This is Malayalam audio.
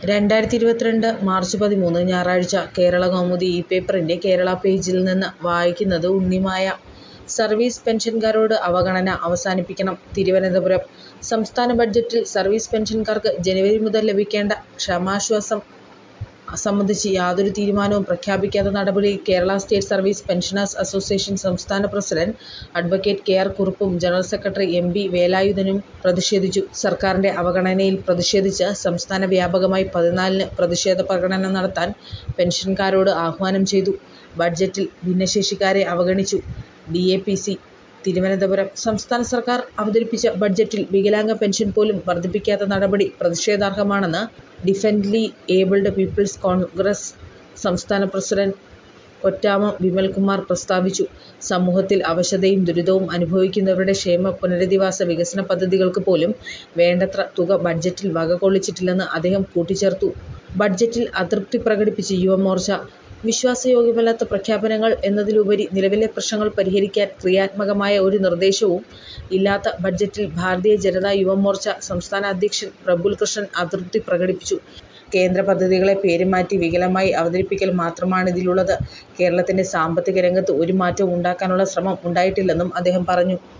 രണ്ടായിരത്തി ഇരുപത്തിരണ്ട് മാർച്ച് പതിമൂന്ന് ഞായറാഴ്ച കേരളകൗമുദി ഈ പേപ്പറിന്റെ കേരള പേജിൽ നിന്ന് വായിക്കുന്നത് ഉണ്ണിമായ. സർവീസ് പെൻഷൻകാരോട് അവഗണന അവസാനിപ്പിക്കണം തിരുവനന്തപുരം സംസ്ഥാന ബഡ്ജറ്റിൽ സർവീസ് പെൻഷൻകാർക്ക് ജനുവരി മുതൽ ലഭിക്കേണ്ട ക്ഷാമാശ്വാസം സംബന്ധിച്ച് യാതൊരു തീരുമാനവും പ്രഖ്യാപിക്കാത്ത നടപടിയിൽ Kerala state service pensioners association സംസ്ഥാന പ്രസിഡന്റ് അഡ്വ. കെ. ആർ. കുറുപ്പും ജനറൽ സെക്രട്ടറി എം. വി. വേലായുധനും പ്രതിഷേധിച്ചു. സർക്കാരിന്റെ അവഗണനയിൽ പ്രതിഷേധിച്ച് സംസ്ഥാന വ്യാപകമായി പതിനാലിന് പ്രതിഷേധ പ്രകടനം നടത്താൻ പെൻഷൻകാരോട് ആഹ്വാനം ചെയ്തു. ബഡ്ജറ്റിൽ ഭിന്നശേഷിക്കാരെ അവഗണിച്ചു D. A. P. C. Thiruvananthapuram സംസ്ഥാന സർക്കാർ അവതരിപ്പിച്ച ബഡ്ജറ്റിൽ വികലാംഗ പെൻഷൻ പോലും വർധിപ്പിക്കാത്ത നടപടി പ്രതിഷേധാർഹമാണെന്ന് ഡിഫറന്റ്ലി ഏബിൾഡ് പീപ്പിൾസ് കോൺഗ്രസ് സംസ്ഥാന പ്രസിഡന്റ് കൊറ്റാമം വിമൽകുമാർ പ്രസ്താവിച്ചു. സമൂഹത്തിൽ അവശതയും ദുരിതവും അനുഭവിക്കുന്നവരുടെ ക്ഷേമ പുനരധിവാസ വികസന പദ്ധതികൾക്ക് പോലും വേണ്ടത്ര തുക ബഡ്ജറ്റിൽ വകകൊള്ളിച്ചിട്ടില്ലെന്ന് അദ്ദേഹം കൂട്ടിച്ചേർത്തു. ബഡ്ജറ്റിൽ അതൃപ്തി പ്രകടിപ്പിച്ച് യുവമോർച്ച വിശ്വാസയോഗ്യമല്ലാത്ത പ്രഖ്യാപനങ്ങൾ എന്നതിലുപരി നിലവിലെ പ്രശ്നങ്ങൾ പരിഹരിക്കാൻ ക്രിയാത്മകമായ ഒരു നിർദ്ദേശവും ഇല്ലാത്ത ബഡ്ജറ്റിൽ ഭാരതീയ ജനതാ യുവമോർച്ച സംസ്ഥാന അധ്യക്ഷൻ പ്രഫുൽ കൃഷ്ണൻ അതൃപ്തി പ്രകടിപ്പിച്ചു. കേന്ദ്ര പദ്ധതികളെ പേര് മാറ്റി വികലമായി അവതരിപ്പിക്കൽ മാത്രമാണിതിലുള്ളത്. കേരളത്തിന്റെ സാമ്പത്തിക രംഗത്ത് ഒരു മാറ്റവും ഉണ്ടാക്കാനുള്ള ശ്രമം ഉണ്ടായിട്ടില്ലെന്നും അദ്ദേഹം പറഞ്ഞു.